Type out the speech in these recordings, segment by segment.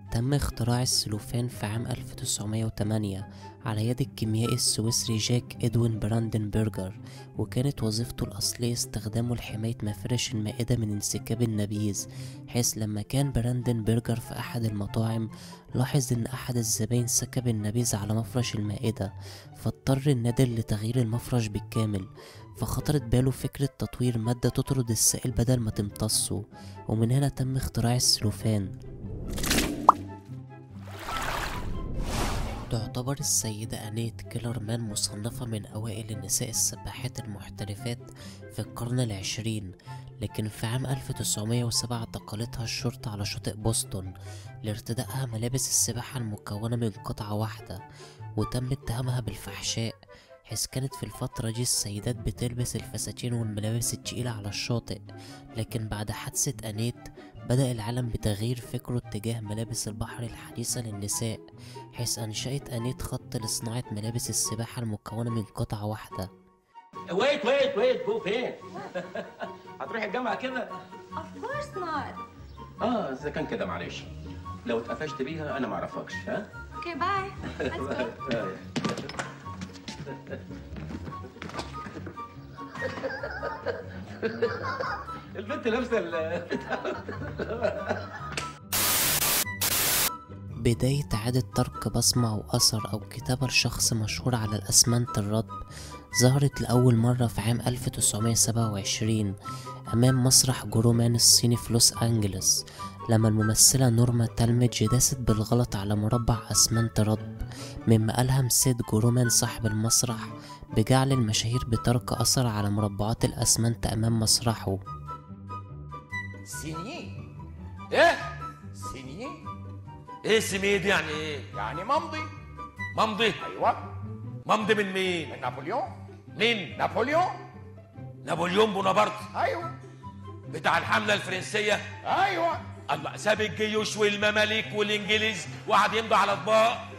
تم اختراع السلوفان في عام 1908 على يد الكيميائي السويسري جاك إدوين براندنبرجر وكانت وظيفته الأصلية استخدامه لحماية مفرش المائدة من انسكاب النبيذ حيث لما كان براندنبرجر في أحد المطاعم لاحظ إن أحد الزباين سكب النبيذ على مفرش المائدة فاضطر النادل لتغيير المفرش بالكامل فخطرت باله فكرة تطوير مادة تطرد السائل بدل ما تمتصه ومن هنا تم اختراع السلوفان تعتبر السيدة أنيت كيلرمان مصنفة من أوائل النساء السباحات المحترفات في القرن العشرين لكن في عام 1907 اعتقلتها الشرطة على شاطئ بوسطن لارتدائها ملابس السباحة المكونة من قطعة واحدة وتم اتهامها بالفحشاء حيث كانت في الفترة دي السيدات بتلبس الفساتين والملابس التقيلة على الشاطئ لكن بعد حادثة أنيت بدأ العالم بتغيير فكره اتجاه ملابس البحر الحديثة للنساء حيث أنشأت أنيت خط لصناعة ملابس السباحة المكونة من قطعة واحدة ويت ويت ويت جو فين؟ هتروح الجامعة كده؟ Of course not. اه اذا كان كده معلش لو اتقفشت بيها انا ما اعرفكش ها؟ Okay, bye. Let's go. البنت لابسه ال- بداية إعادة ترك بصمة أو أثر أو كتابة لشخص مشهور على الأسمنت الرطب ظهرت لأول مرة في عام 1927 أمام مسرح جورومان الصيني في لوس أنجلوس لما الممثلة نورما تالميدج داست بالغلط على مربع أسمنت رطب مما ألهم سيد جورومان صاحب المسرح بجعل المشاهير بترك أثر على مربعات الأسمنت أمام مسرحه سينيه ايه سينيه ايه سميد يعني ايه يعني ممضي ممضي ايوه ممضي من مين من نابليون مين نابليون نابليون بونابرت ايوه بتاع الحمله الفرنسيه ايوه الله ساب الجيوش والمماليك والانجليز وقعد يمضي على اطباق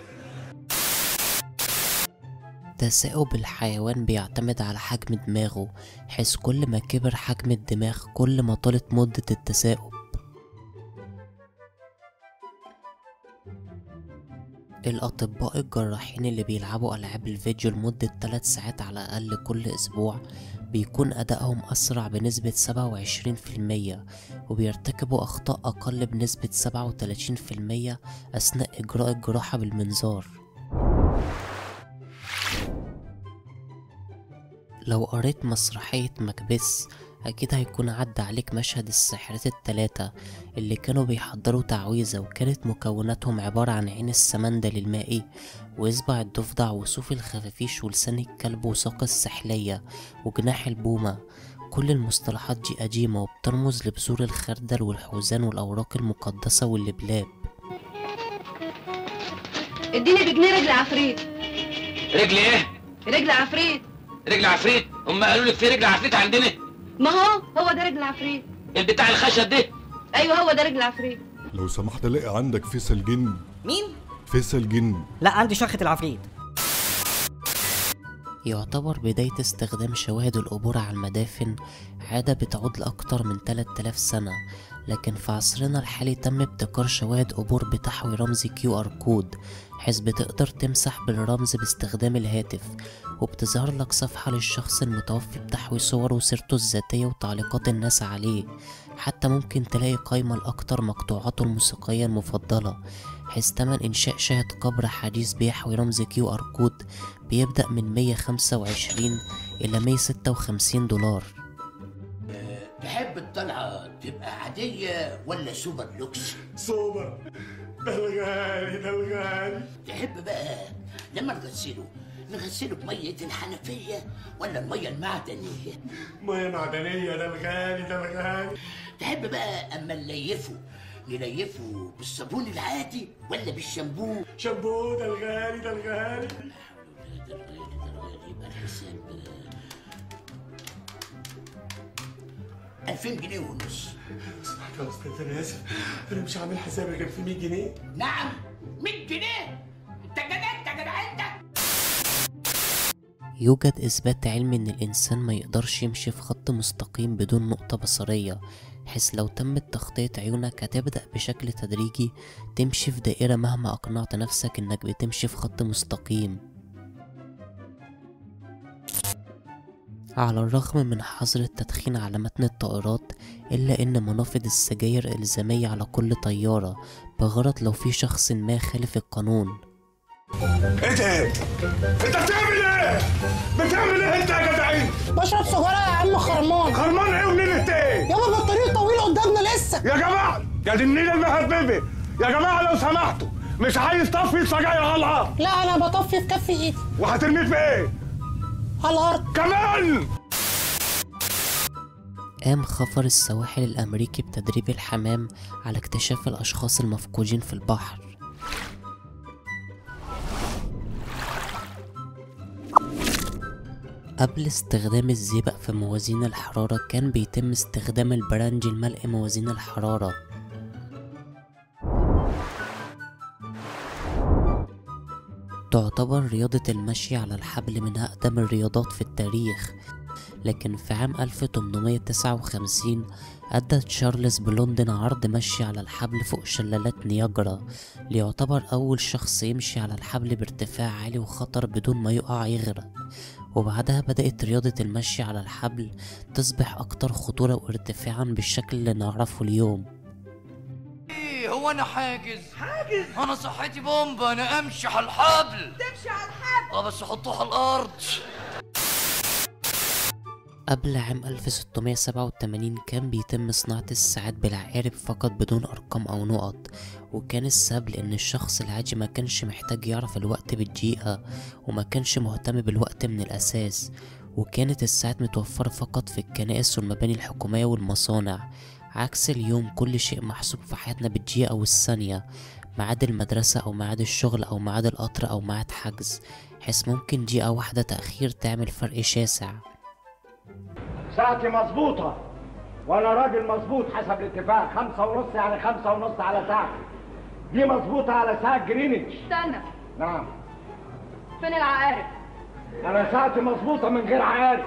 تثاؤب الحيوان بيعتمد على حجم دماغه حيث كل ما كبر حجم الدماغ كل ما طالت مدة التثاؤب الأطباء الجراحين اللي بيلعبوا ألعاب الفيديو لمدة 3 ساعات على الأقل كل أسبوع بيكون أدائهم أسرع بنسبة 27% وبيرتكبوا أخطاء أقل بنسبة 37% أثناء إجراء الجراحة بالمنظار لو قريت مسرحية مكبس أكيد هيكون عدى عليك مشهد الساحرات التلاتة اللي كانوا بيحضروا تعويذة وكانت مكوناتهم عبارة عن عين السمندل المائي وإصبع الضفدع وصوف الخفافيش ولسان الكلب وساق السحلية وجناح البومة كل المصطلحات دي قديمة وبترمز لبذور الخردل والحوزان والأوراق المقدسة واللبلاب اديني بجنيه رجل عفريت رجل ايه؟ رجل عفريت رجل عفريت هم قالوا لك في رجل عفريت عندنا ما هو هو ده رجل عفريت البتاع الخشب ده ايوه هو ده رجل عفريت لو سمحت الاقي عندك فيصل جن مين؟ فيصل جن لا عندي شرخة العفريت يعتبر بداية استخدام شواهد القبور على المدافن عادة بتعود لأكتر من 3000 سنة لكن في عصرنا الحالي تم ابتكار شواهد قبور بتحوي رمز كيو ار كود حيث بتقدر تمسح بالرمز باستخدام الهاتف وبتظهر لك صفحة للشخص المتوفي بتحوي صوره وسيرته الذاتية وتعليقات الناس عليه حتى ممكن تلاقي قائمة لأكتر مقطوعاته الموسيقية المفضلة حيث تمن إنشاء شاهد قبر حديث بيحوي رمز كيو ار كود بيبدأ من 125 إلى 156 دولار تحب الطلعة تبقى عادية ولا سوبر لوكس؟ سوبر ده الغالي ده الغالي تحب بقى لما نغسله نغسله بمية الحنفية ولا المية المعدنية؟ مية معدنية ده الغالي ده الغالي تحب بقى أما نليفه نليفه بالصابون العادي ولا بالشامبو؟ شامبو ده الغالي ده الغالي يبقى الحساب ألفين جنيه ونص اسمعك يا استاذ انا اسف انا مش عامل حسابي غير في 100 جنيه نعم 100 جنيه انت جننت يا جدع انت يوجد إثبات علمي إن الإنسان ما يقدرش يمشي في خط مستقيم بدون نقطة بصرية حيث لو تمت تغطية عيونك هتبدأ بشكل تدريجي تمشي في دائرة مهما أقنعت نفسك إنك بتمشي في خط مستقيم على الرغم من حظر التدخين على متن الطائرات إلا إن منافذ السجاير إلزامية على كل طيارة بغرض لو في شخص ما خالف القانون ايه ده؟ انت بتعمل ايه؟ بتعمل ايه انت يا جدعين؟ بشرب سجارة يا عم خرمان خرمان ايه ونيلة ايه؟ يابا الطريق طويل قدامنا لسه يا جماعة يا دي النيلة المهببة يا جماعة لو سمحتوا مش عايز تطفي سجاير على الارض لا انا بطفي في كف ايدي وهترميه في ايه؟ على الارض كمان قام خفر السواحل الأمريكي بتدريب الحمام على اكتشاف الأشخاص المفقودين في البحر قبل استخدام الزئبق في موازين الحرارة كان بيتم استخدام البرنج لملء موازين الحرارة تعتبر رياضة المشي على الحبل من أقدم الرياضات في التاريخ لكن في عام 1859 أدى تشارلز بلوندن عرض مشي على الحبل فوق شلالات نياجرا ليعتبر أول شخص يمشي على الحبل بارتفاع عالي وخطر بدون ما يقع يغرق وبعدها بدأت رياضة المشي على الحبل تصبح أكتر خطورة وارتفاعا بالشكل اللي نعرفه اليوم ايه هو انا حاجز حاجز انا صحتي بومبا انا امشي على الحبل تمشي على الحبل اه بس حطوه على الارض قبل عام 1687 كان بيتم صناعة الساعات بالعقارب فقط بدون أرقام أو نقط وكان السبب لأن الشخص العادي ما كانش محتاج يعرف الوقت بالدقيقة وما كانش مهتم بالوقت من الأساس وكانت الساعات متوفرة فقط في الكنائس والمباني الحكومية والمصانع عكس اليوم كل شيء محسوب في حياتنا بالدقيقة والثانية ميعاد المدرسة أو ميعاد الشغل أو ميعاد القطر أو ميعاد حجز حيث ممكن دقيقة واحدة تأخير تعمل فرق شاسع ساعتي مظبوطة وأنا راجل مظبوط حسب الاتفاق خمسة ونص يعني خمسة ونص على ساعتي دي مظبوطة على ساعة جرينتش استنى نعم فين العقارب أنا ساعتي مظبوطة من غير عقارب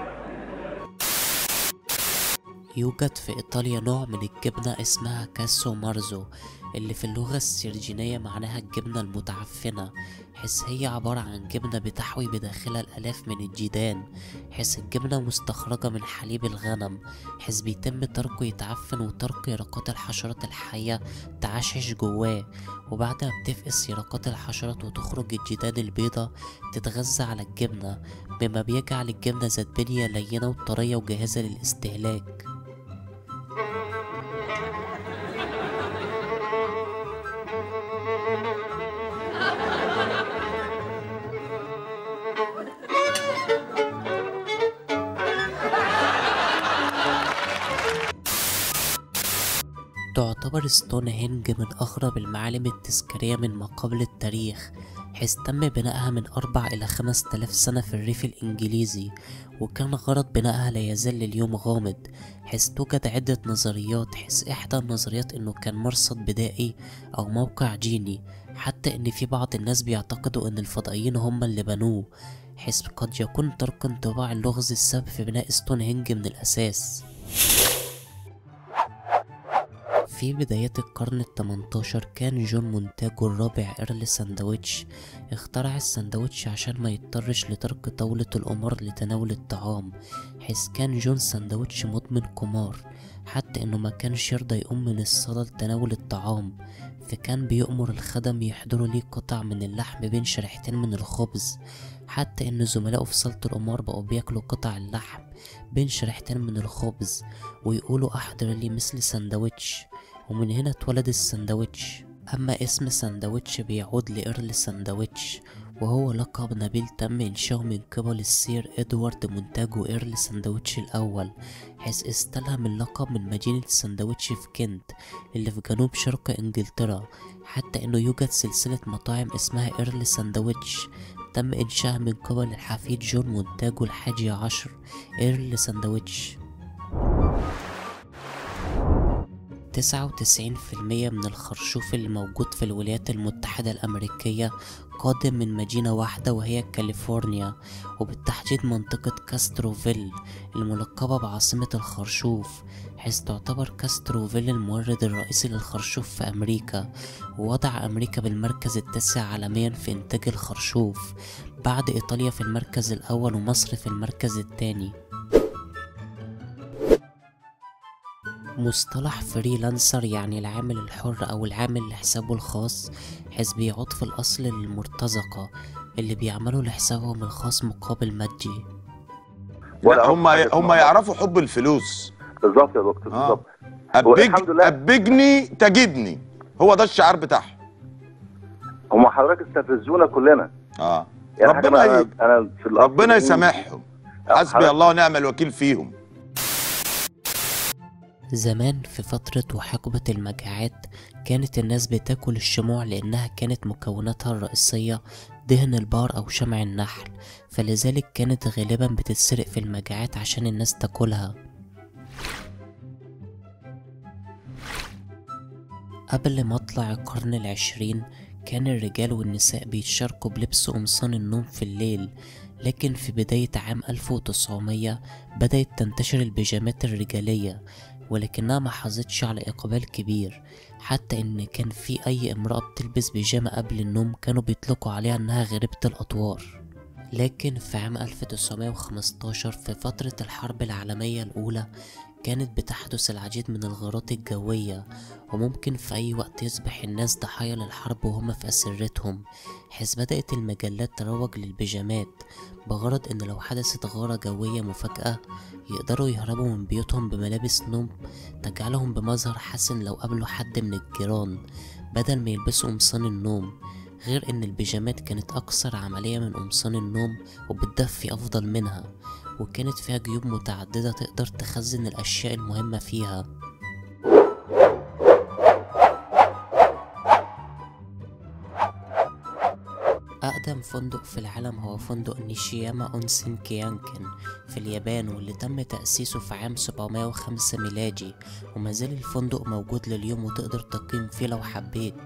يوجد في إيطاليا نوع من الجبنة اسمها كاسو مارزو اللي في اللغة السرجينية معناها الجبنة المتعفنة حيث هي عبارة عن جبنة بتحوي بداخلها الآلاف من الجيدان حيث الجبنة مستخرجة من حليب الغنم حيث بيتم تركه يتعفن وترك يرقات الحشرات الحية تعشش جواه وبعدها بتفقس يرقات الحشرات وتخرج الجداد البيضة تتغذى على الجبنة بما بيجعل الجبنة ذات بنية لينة وطرية وجاهزة للاستهلاك تعتبر ستونهنج من أغرب المعالم التذكارية من ما قبل التاريخ حيث تم بنائها من أربع إلى خمس تلاف سنة في الريف الإنجليزي وكان غرض بنائها لا يزال اليوم غامض حيث توجد عدة نظريات حيث إحدى النظريات إنه كان مرصد بدائي أو موقع جيني حتى إن في بعض الناس بيعتقدوا إن الفضائيين هم اللي بنوه حيث قد يكون ترك انطباع اللغز السبب في بناء ستونهنج من الأساس في بدايات القرن التمنتاشر كان جون مونتاجو الرابع إيرل ساندويتش اخترع الساندويتش عشان ما يضطرش لترك طاولة القمار لتناول الطعام حيث كان جون ساندويتش مدمن قمار حتى انه ما كانش يرضى يقوم من الصالة لتناول الطعام فكان بيأمر الخدم يحضروا ليه قطع من اللحم بين شريحتين من الخبز حتى ان زملائه في صالة القمار بقوا بياكلوا قطع اللحم بين شريحتين من الخبز ويقولوا احضر لي مثل ساندويتش ومن هنا اتولد الساندويتش أما اسم ساندويتش بيعود لإيرل ساندويتش وهو لقب نبيل تم إنشاؤه من قبل السير إدوارد مونتاجو إيرل ساندويتش الأول حيث استلهم اللقب من مدينة ساندويتش في كنت اللي في جنوب شرق إنجلترا حتى إنه يوجد سلسلة مطاعم اسمها إيرل ساندويتش تم إنشائها من قبل الحفيد جون مونتاجو الحادي عشر إيرل ساندويتش 99% من الخرشوف اللي موجود في الولايات المتحدة الأمريكية قادم من مدينة واحدة وهي كاليفورنيا وبالتحديد منطقة كاستروفيل الملقبة بعاصمة الخرشوف حيث تعتبر كاستروفيل المورد الرئيسي للخرشوف في أمريكا ووضع أمريكا بالمركز التاسع عالميا في إنتاج الخرشوف بعد إيطاليا في المركز الأول ومصر في المركز الثاني مصطلح فريلانسر يعني العامل الحر أو العامل لحسابه الخاص حيث بيعود في الأصل للمرتزقة اللي بيعملوا لحسابهم الخاص مقابل مادي لا هم هم يعرفوا حب الفلوس بالظبط يا دكتور آه. بالظبط أبج والحمد لله. أبجني تجدني هو ده الشعار بتاعهم هم حضرتك استفزونا كلنا اه يعني ربنا حاجة ي... أنا, أنا في الأصل ربنا يسامحهم حسبي حضرتك- الله ونعم الوكيل فيهم زمان في فترة وحقبة المجاعات كانت الناس بتاكل الشموع لأنها كانت مكوناتها الرئيسية دهن البار أو شمع النحل فلذلك كانت غالبا بتتسرق في المجاعات عشان الناس تاكلها قبل مطلع القرن العشرين كان الرجال والنساء بيتشاركوا بلبس قمصان النوم في الليل لكن في بداية عام 1900 بدأت تنتشر البيجامات الرجالية ولكنها ما حظتش على إقبال كبير حتى إن كان في أي امرأة بتلبس بيجامة قبل النوم كانوا بيطلقوا عليها إنها غريبة الأطوار لكن في عام 1915 في فترة الحرب العالمية الأولى كانت بتحدث العديد من الغارات الجوية وممكن في أي وقت يصبح الناس ضحايا للحرب وهم في أسرتهم حيث بدأت المجلات تروج للبيجامات بغرض إن لو حدثت غارة جوية مفاجأة يقدروا يهربوا من بيوتهم بملابس نوم تجعلهم بمظهر حسن لو قابلوا حد من الجيران بدل ما يلبسوا قمصان النوم غير ان البيجامات كانت اكثر عملية من قمصان النوم وبتدفي افضل منها وكانت فيها جيوب متعددة تقدر تخزن الاشياء المهمة فيها أقدم فندق في العالم هو فندق نيشياما أونسن كيانكن في اليابان واللي تم تأسيسه في عام 705 ميلادي وما زال الفندق موجود لليوم وتقدر تقيم فيه لو حبيت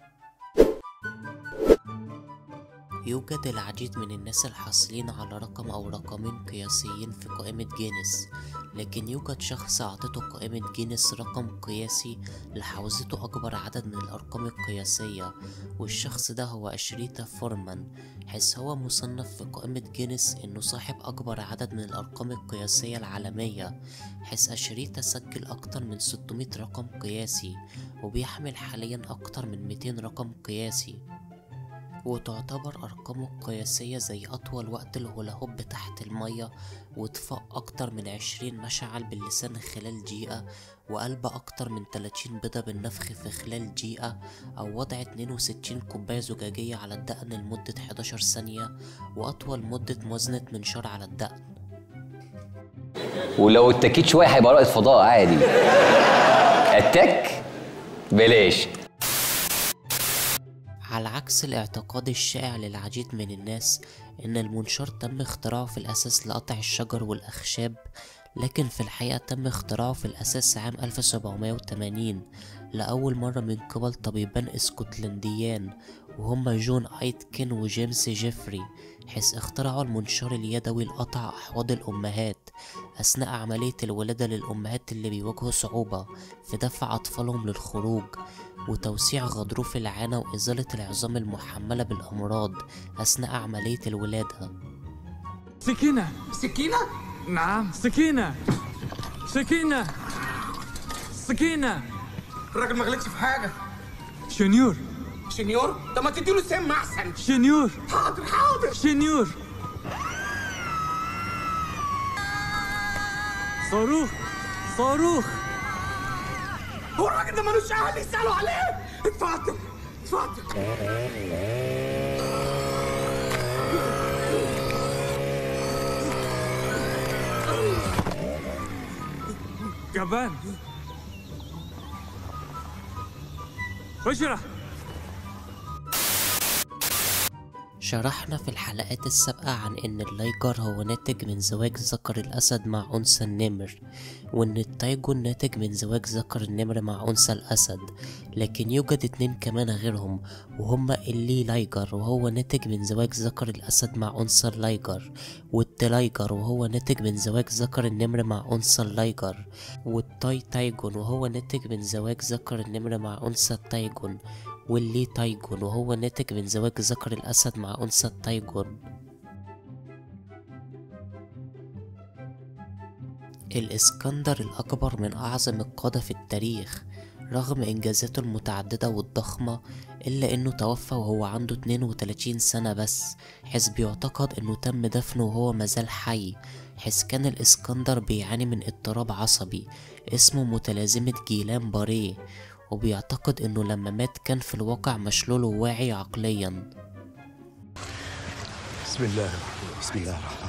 يوجد العديد من الناس الحاصلين على رقم أو رقمين قياسيين في قائمة جينيس لكن يوجد شخص أعطته قائمة جينيس رقم قياسي لحوزته أكبر عدد من الأرقام القياسية والشخص ده هو أشريتا فورمان حيث هو مصنف في قائمة جينيس إنه صاحب أكبر عدد من الأرقام القياسية العالمية حيث أشريتا سجل أكتر من 600 رقم قياسي وبيحمل حاليا أكتر من 200 رقم قياسي وتعتبر أرقامه القياسية زي أطول وقت الهولا هوب تحت المية وإطفاء أكتر من عشرين مشعل باللسان خلال دقيقة وقلب أكتر من 30 بيضة بالنفخ في خلال دقيقة أو وضع 62 كوباية زجاجية على الدقن لمدة 11 ثانية وأطول مدة موازنة منشار على الدقن ولو اتكيت شويه هيبقى رائد فضاء عادي اتك بلاش على عكس الاعتقاد الشائع للعديد من الناس إن المنشار تم اختراعه في الأساس لقطع الشجر والأخشاب لكن في الحقيقة تم اختراعه في الأساس عام 1780 لأول مرة من قبل طبيبان اسكتلنديان وهما جون أيتكن وجيمس جيفري حيث اخترعوا المنشار اليدوي لقطع أحواض الأمهات أثناء عملية الولادة للأمهات اللي بيواجهوا صعوبة في دفع أطفالهم للخروج وتوسيع غضروف العانة وإزالة العظام المحملة بالأمراض أثناء عملية الولادة سكينة سكينة؟ نعم سكينة سكينة سكينة الراجل ما غلطش في حاجه شنيور شنيور طب ما تديله سم احسن شنيور حاضر حاضر شنيور صاروخ صاروخ هو الراجل ده ملوش اهل يسالوا عليه اتفضل اتفضل جبان بشرة شرحنا في الحلقات السابقة عن إن اللايجر هو ناتج من زواج ذكر الأسد مع أنثى النمر وإن التايجون ناتج من زواج ذكر النمر مع أنثى الأسد لكن يوجد اتنين كمان غيرهم وهما اللي لايجر وهو ناتج من زواج ذكر الأسد مع أنثى اللايجر والتلايجر وهو ناتج من زواج ذكر النمر مع أنثى اللايجر والتاي تايجون وهو ناتج من زواج ذكر النمر مع أنثى التايجون واللي تايجون وهو ناتج من زواج ذكر الأسد مع أنثى التايجون الإسكندر الأكبر من أعظم القادة في التاريخ رغم إنجازاته المتعددة والضخمة إلا إنه توفى وهو عنده 32 سنة بس حيث بيعتقد إنه تم دفنه وهو مازال حي حيث كان الإسكندر بيعاني من اضطراب عصبي اسمه متلازمة جيلان باريه وبيعتقد إنه لما مات كان في الواقع مشلول وواعي عقليا بسم الله الرحمن بسم الله الرحمن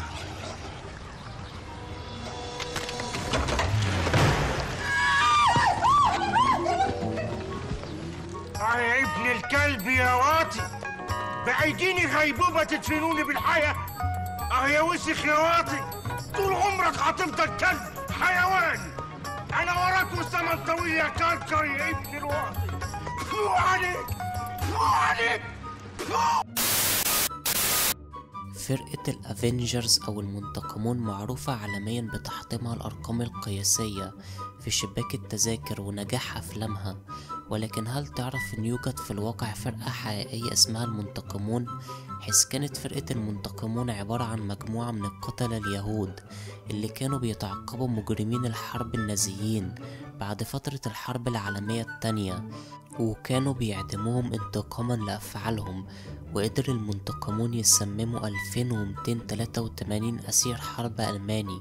اه يا ابن الكلب يا واطي بعيديني غيبوبة تدفنوني بالحياة اه يا وسخ يا واطي طول عمرك هتفضل كلب حيوان انا وراك والزمن طويل يا كركر يا ابن الواطي فو عليك فو عليك فو فرقة الأفينجرز أو المنتقمون معروفة عالميا بتحطيمها الأرقام القياسية في شباك التذاكر ونجاح أفلامها ولكن هل تعرف أن يوجد في الواقع فرقة حقيقية اسمها المنتقمون حيث كانت فرقة المنتقمون عبارة عن مجموعة من القتلة اليهود اللي كانوا بيتعقبوا مجرمين الحرب النازيين بعد فترة الحرب العالمية التانية وكانوا بيعدموهم انتقاما لأفعالهم وقدر المنتقمون يسمموا 2283 أسير حرب ألماني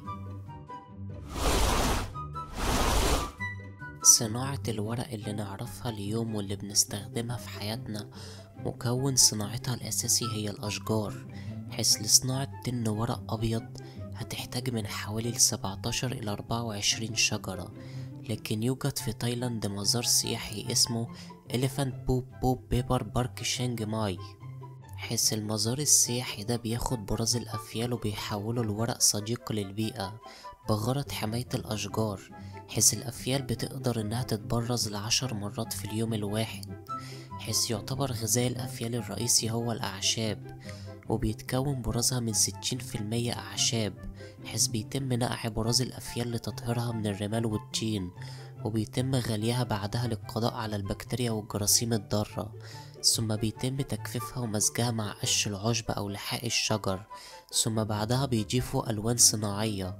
صناعة الورق اللي نعرفها اليوم واللي بنستخدمها في حياتنا مكون صناعتها الأساسي هي الأشجار حيث لصناعة تن ورق أبيض هتحتاج من حوالي 17 إلى 24 شجرة لكن يوجد في تايلاند مزار سياحي اسمه إليفانت بوب بوب بيبر بارك شانج ماي حيث المزار السياحي ده بياخد براز الأفيال وبيحوله لورق صديق للبيئة بغرض حماية الأشجار حيث الأفيال بتقدر إنها تتبرز لعشر مرات في اليوم الواحد حيث يعتبر غذاء الأفيال الرئيسي هو الأعشاب وبيتكون برازها من ستين في المية أعشاب حيث بيتم نقع براز الأفيال لتطهيرها من الرمال والطين وبيتم غليها بعدها للقضاء على البكتيريا والجراثيم الضارة ثم بيتم تجفيفها ومزجها مع قش العشب أو لحاء الشجر ثم بعدها بيضيفوا ألوان صناعية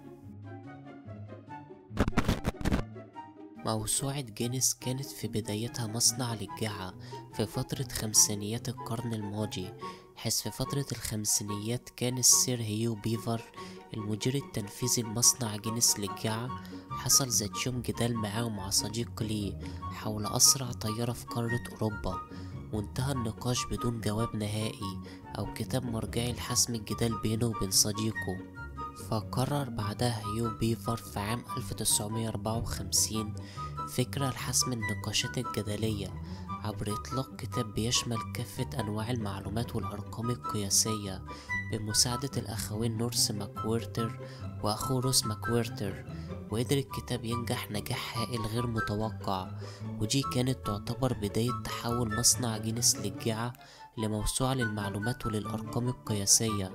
موسوعة جينيس كانت في بدايتها مصنع للجعة في فترة خمسينيات القرن الماضي حيث في فترة الخمسينيات كان السير هيو بيفر المدير التنفيذي لمصنع جينيس للجعة حصل ذات يوم جدال معاه ومع صديق ليه حول أسرع طيارة في قارة أوروبا وانتهى النقاش بدون جواب نهائي أو كتاب مرجعي لحسم الجدال بينه وبين صديقه فقرر بعدها هيو بيفر في عام 1954 فكرة لحسم النقاشات الجدلية عبر إطلاق كتاب بيشمل كافة أنواع المعلومات والأرقام القياسية بمساعدة الأخوين نورس ماكويرتر وأخوه روس ماكويرتر وقدر الكتاب ينجح نجاح هائل غير متوقع ودي كانت تعتبر بداية تحول مصنع جينيس للجعة لموسوعة للمعلومات وللأرقام القياسية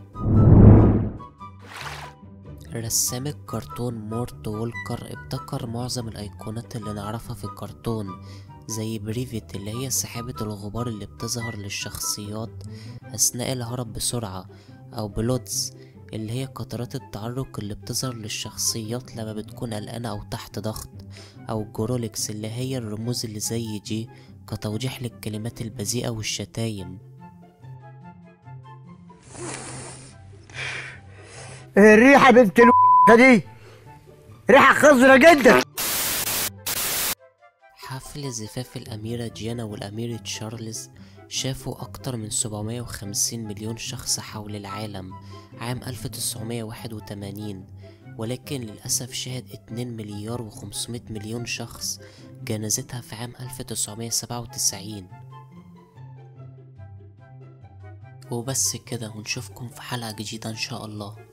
رسام الكرتون مورت وولكر ابتكر معظم الأيقونات اللي نعرفها في الكرتون زي بريفيت اللي هي سحابة الغبار اللي بتظهر للشخصيات أثناء الهرب بسرعة أو بلودز اللي هي قطرات التعرق اللي بتظهر للشخصيات لما بتكون قلقانة أو تحت ضغط أو جوروليكس اللي هي الرموز اللي زي دي كتوضيح للكلمات البذيئة والشتايم الريحة بنت ال دي ريحة خضرة جدا حفل زفاف الأميرة ديانا والأمير تشارلز شافوا أكتر من 750 مليون شخص حول العالم عام 1981 ولكن للأسف شهد 2 مليار و500 مليون شخص جنازتها في عام 1997 وبس كده ونشوفكم في حلقة جديدة ان شاء الله